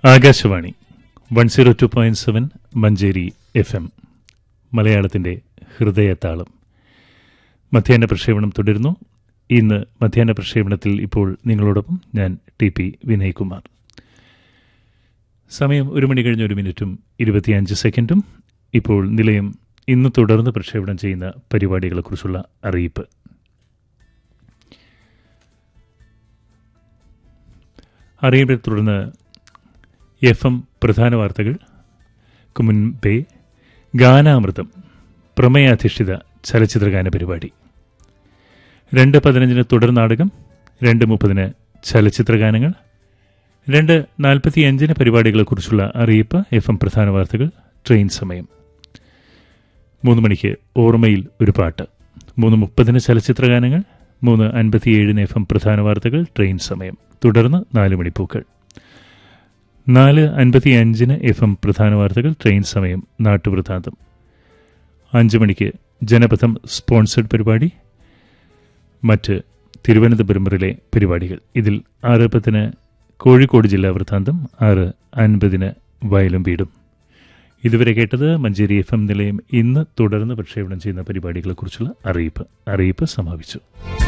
Akashvani one zero two point seven Manjeri FM എം മലയാളത്തിൻ്റെ ഹൃദയതാളം മധ്യാഹ്ന പ്രക്ഷേപണം തുടരുന്നു ഇന്ന് മധ്യാഹ്ന പ്രക്ഷേപണത്തിൽ ഇപ്പോൾ നിങ്ങളോടൊപ്പം ഞാൻ ടി പി വിനയ്കുമാർ സമയം ഒരു മണി കഴിഞ്ഞ് ഒരു മിനിറ്റും ഇരുപത്തിയഞ്ച് സെക്കൻഡും ഇപ്പോൾ നിലയം ഇന്ന് തുടർന്ന് പ്രക്ഷേപണം ചെയ്യുന്ന പരിപാടികളെക്കുറിച്ചുള്ള അറിയിപ്പ് അറിയിപ്പിനെ തുടർന്ന് എഫ് എം പ്രധാന വാർത്തകൾ മുൻപേ ഗാനാമൃതം പ്രമേയാധിഷ്ഠിത ചലച്ചിത്രഗാന പരിപാടി രണ്ട് പതിനഞ്ചിന് തുടർ നാടകം രണ്ട് മുപ്പതിന് ചലച്ചിത്രഗാനങ്ങൾ രണ്ട് നാൽപ്പത്തിയഞ്ചിന് പരിപാടികളെക്കുറിച്ചുള്ള അറിയിപ്പ് എഫ് എം പ്രധാന വാർത്തകൾ ട്രെയിൻ സമയം മൂന്ന് മണിക്ക് ഓർമ്മയിൽ ഒരു പാട്ട് മൂന്ന് മുപ്പതിന് ചലച്ചിത്രഗാനങ്ങൾ മൂന്ന് അൻപത്തിയേഴിന് എഫ് എം പ്രധാന വാർത്തകൾ ട്രെയിൻ സമയം തുടർന്ന് നാല് മണിപ്പൂക്കൾ നാല് അൻപത്തിയഞ്ചിന് എഫ് എം പ്രധാന വാർത്തകൾ ട്രെയിൻ സമയം നാട്ടുവൃത്താന്തം അഞ്ച് മണിക്ക് ജനപഥം സ്പോൺസർഡ് പരിപാടി മറ്റ് തിരുവനന്തപുരം റിലെ പരിപാടികൾ ഇതിൽ ആറ് പത്തിന് കോഴിക്കോട് ജില്ലാ വൃത്താന്തം ആറ് അൻപതിന് വയലും വീടും ഇതുവരെ കേട്ടത് മഞ്ചേരി എഫ് എം നിലയം ഇന്ന് തുടർന്ന് പ്രക്ഷേപണം ചെയ്യുന്ന പരിപാടികളെക്കുറിച്ചുള്ള അറിയിപ്പ് അറിയിപ്പ് സമാപിച്ചു